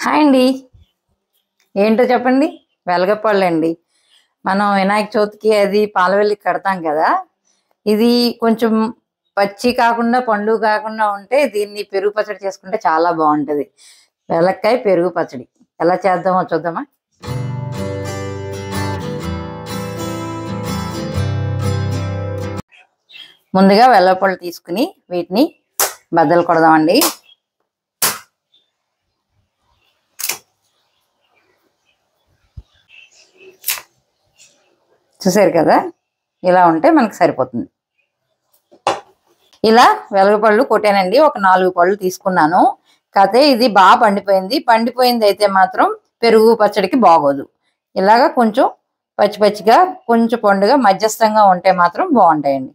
hi అండి ఏంటో చెప్పండి వెలగపళ్ళు అండి మనం వినాయక చవితికి అది పాలవెల్లి కడతాం కదా ఇది కొంచెం పచ్చి కాకుండా పండు కాకుండా ఉంటే దీన్ని పెరుగు పచ్చడి చేసుకుంటే చాలా బాగుంటది వెలక్కాయ పెరుగు పచ్చడి ఎలా చేద్దామో చూద్దామా ముందుగా వెల్లపళ్ళు తీసుకుని వీటిని బద్దలు కొడదామండి చూసారు కదా ఇలా ఉంటే మనకి సరిపోతుంది ఇలా వెలగపళ్ళు కొట్టానండి ఒక నాలుగు పళ్ళు తీసుకున్నాను కాకపోతే ఇది బాగా పండిపోయింది పండిపోయింది అయితే మాత్రం పెరుగు పచ్చడికి బాగోదు ఇలాగా కొంచెం పచ్చి పచ్చిగా కొంచెం పండుగ మధ్యస్థంగా ఉంటే మాత్రం బాగుంటాయండి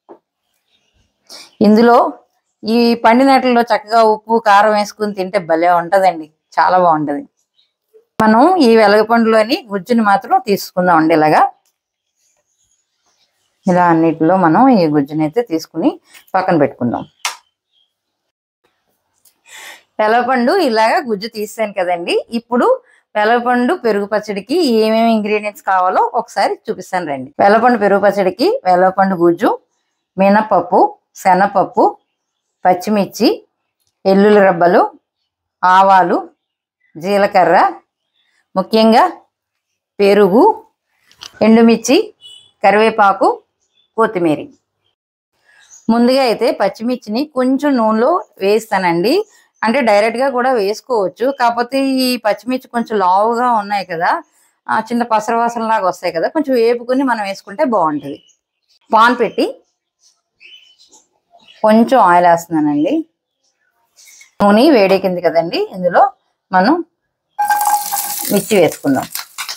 ఇందులో ఈ పండినట్లలో చక్కగా ఉప్పు కారం వేసుకుని తింటే భలే ఉంటదండి చాలా బాగుంటది మనం ఈ వెలగపండులోని గుజ్జుని మాత్రం తీసుకుందాం అండి ఇలాగా ఇలా అన్నిటిలో మనం ఈ గుజ్జుని అయితే తీసుకుని పక్కన పెట్టుకుందాం వెలగపండు ఇలాగా గుజ్జు తీసాను కదండి ఇప్పుడు వెలగపండు పెరుగు పచ్చడికి ఏమేమి ఇంగ్రీడియంట్స్ కావాలో ఒకసారి చూపిస్తాను రండి వెలగపండు పెరుగు పచ్చడికి వెలగపండు గుజ్జు మినపప్పు శనగపప్పు పచ్చిమిర్చి ఎల్లుల్లి రబ్బలు ఆవాలు జీలకర్ర ముఖ్యంగా పెరుగు ఎండుమిర్చి కరివేపాకు కొత్తిమీర ముందుగా అయితే పచ్చిమిర్చిని కొంచెం నూనెలో వేస్తానండి అంటే డైరెక్ట్ గా కూడా వేసుకోవచ్చు కాకపోతే ఈ పచ్చిమిర్చి కొంచెం లావుగా ఉన్నాయి కదా ఆ చిన్న పసరవాసన లాగా వస్తాయి కదా కొంచెం వేపుకుని మనం వేసుకుంటే బాగుంటుంది పాన్ పెట్టి కొంచెం ఆయిల్ వేస్తున్నానండి నూనె వేడెక్కింది కదండి ఇందులో మనం మిర్చి వేసుకుందాం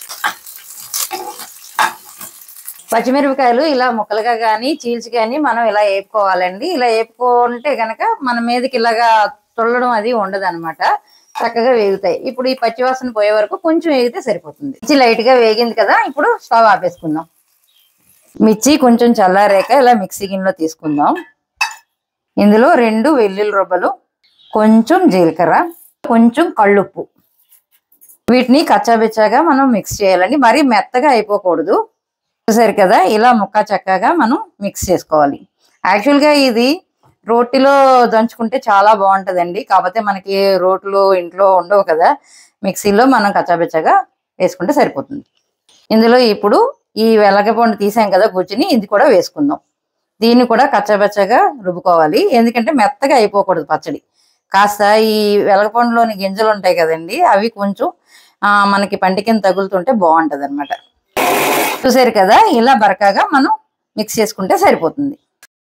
పచ్చిమిరపకాయలు ఇలా ముక్కలుగా కానీ చీల్చి కానీ మనం ఇలా వేపుకోవాలండి ఇలా వేపుకుంటే గనక మన మీదకి ఇలాగా తుల్లడం అది ఉండదు అనమాట చక్కగా వేగుతాయి ఇప్పుడు ఈ పచ్చివాసన పోయే వరకు కొంచెం వేగితే సరిపోతుంది మిర్చి లైట్ గా వేగింది కదా ఇప్పుడు స్టవ్ ఆపేసుకుందాం మిర్చి కొంచెం చల్లారాక ఇలా మిక్సీ గిన్నెలో తీసుకుందాం ఇందులో రెండు వెల్లుల్లి రొబ్బలు కొంచెం జీలకర్ర కొంచెం కళ్ళుప్పు వీటిని కచ్చాబిచ్చాగా మనం మిక్స్ చేయాలండి మరీ మెత్తగా అయిపోకూడదు చూసారు కదా ఇలా ముక్క చక్కగా మనం మిక్స్ చేసుకోవాలి యాక్చువల్గా ఇది రోటిలో దంచుకుంటే చాలా బాగుంటుందండి కాకపోతే మనకి రోట్లు ఇంట్లో ఉండవు కదా మిక్సీలో మనం కచ్చాబిచ్చగా వేసుకుంటే సరిపోతుంది ఇందులో ఇప్పుడు ఈ వెలగపండు తీసాం కదా గుజ్జుని ఇది కూడా వేసుకుందాం దీన్ని కూడా కచ్చాబెచ్చగా రుబ్బుకోవాలి ఎందుకంటే మెత్తగా అయిపోకూడదు పచ్చడి కాస్త ఈ వెలగపండులోని గింజలు ఉంటాయి కదండి అవి కొంచెం ఆ, మనకి పంటి కింద తగులుతుంటే బాగుంటది అనమాట చూసారు కదా ఇలా బరకాగా మనం మిక్స్ చేసుకుంటే సరిపోతుంది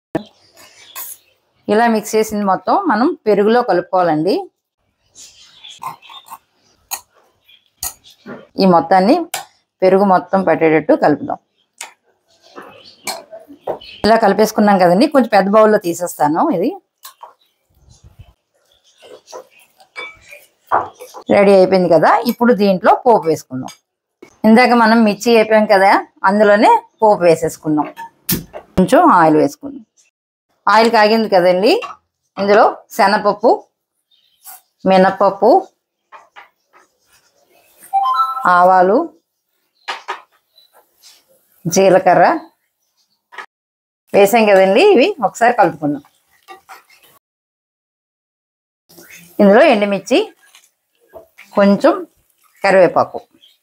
ఇలా మిక్స్ చేసింది మొత్తం మనం పెరుగులో కలుపుకోవాలండి ఈ మొత్తాన్ని పెరుగు మొత్తం పట్టేటట్టు కలుపుదాం ఇలా కలిపేసుకున్నాం కదండి కొంచెం పెద్ద బౌల్లో తీసేస్తాను ఇది రెడీ అయిపోయింది కదా ఇప్పుడు దీంట్లో పోపు వేసుకుందాం ఇందాక మనం మిర్చి వేపాం కదా అందులోనే పోపు వేసేసుకుందాం కొంచెం ఆయిల్ వేసుకుందాం ఆయిల్ కాగింది కదండి ఇందులో శనగపప్పు మినపప్పు ఆవాలు జీలకర్ర వేసాం కదండి ఇవి ఒకసారి కలుపుకుందాం ఇందులో ఎండుమిర్చి కొంచెం కరివేపాకు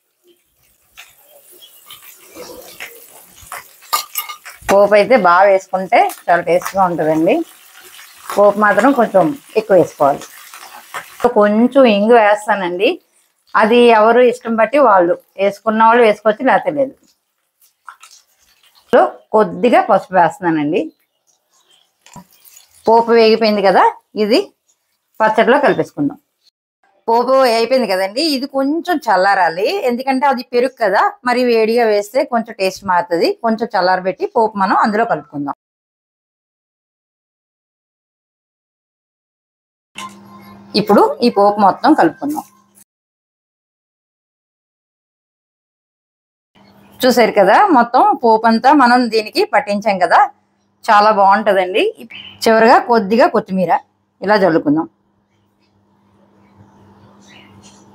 పోపు అయితే బాగా వేసుకుంటే చాలా టేస్ట్గా ఉంటుందండి పోపు మాత్రం కొంచెం ఎక్కువ వేసుకోవాలి కొంచెం ఇంగు వేస్తానండి అది ఎవరు ఇష్టం బట్టి వాళ్ళు వేసుకున్న వాళ్ళు వేసుకోవచ్చు లేకపోతే లేదు సో కొద్దిగా పసుపు వేస్తున్నానండి పోపు వేగిపోయింది కదా ఇది పచ్చడిలో కలిపేసుకుందాం పోపు అయిపోయింది కదండి ఇది కొంచెం చల్లారాలి ఎందుకంటే అది పెరుగు కదా మరి వేడిగా వేస్తే కొంచెం టేస్ట్ మారుతుంది కొంచెం చల్లారబెట్టి పోపు మనం అందులో కలుపుకుందాం ఇప్పుడు ఈ పోపు మొత్తం కలుపుకుందాం చూసారు కదా మొత్తం పోపు అంతా మనం దీనికి పట్టించాం కదా చాలా బాగుంటదండి చివరిగా కొద్దిగా కొత్తిమీర ఇలా జల్లుకుందాం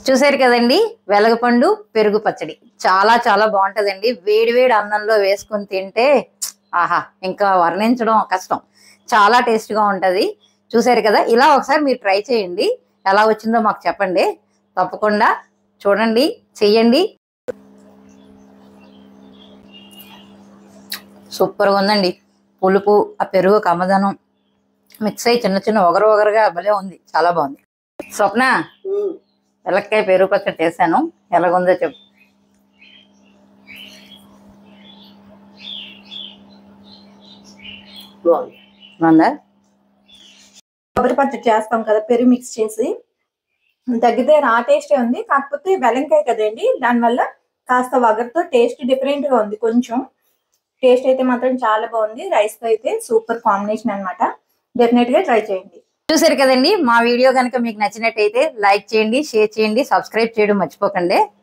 చూసారు కదండి వెలగపండు పెరుగు పచ్చడి చాలా చాలా బాగుంటదండి వేడి వేడి అన్నంలో వేసుకొని తింటే ఆహా ఇంకా వర్ణించడం కష్టం చాలా టేస్ట్ గా ఉంటది చూసారు కదా ఇలా ఒకసారి మీరు ట్రై చేయండి ఎలా వచ్చిందో మాకు చెప్పండి తప్పకుండా చూడండి చెయ్యండి సూపర్గా ఉందండి పులుపు ఆ పెరుగు కమ్మదనం మిక్స్ అయ్యి చిన్న చిన్న ఒగరు ఒగరుగా భలే ఉంది చాలా బాగుంది స్వప్న ఎలక్కాయ పెరుగు పచ్చడి చేశాను ఎలాగుందో చెప్పు బాగుంది బాగుందా కొబ్బరి పచ్చడి చేస్తాం కదా పెరుగు మిక్స్ చేసి తగ్గితే రా టేస్టే ఉంది కాకపోతే వెలంకాయ కదండి దానివల్ల కాస్త వగరుతో టేస్ట్ డిఫరెంట్ గా ఉంది కొంచెం టేస్ట్ అయితే మాత్రం చాలా బాగుంది రైస్ తో అయితే సూపర్ కాంబినేషన్ అన్నమాట డెఫినెట్ గా ట్రై చేయండి చూసారు కదండి మా వీడియో కనుక మీకు నచ్చినట్టయితే లైక్ చేయండి షేర్ చేయండి సబ్స్క్రైబ్ చేయడం మర్చిపోకండి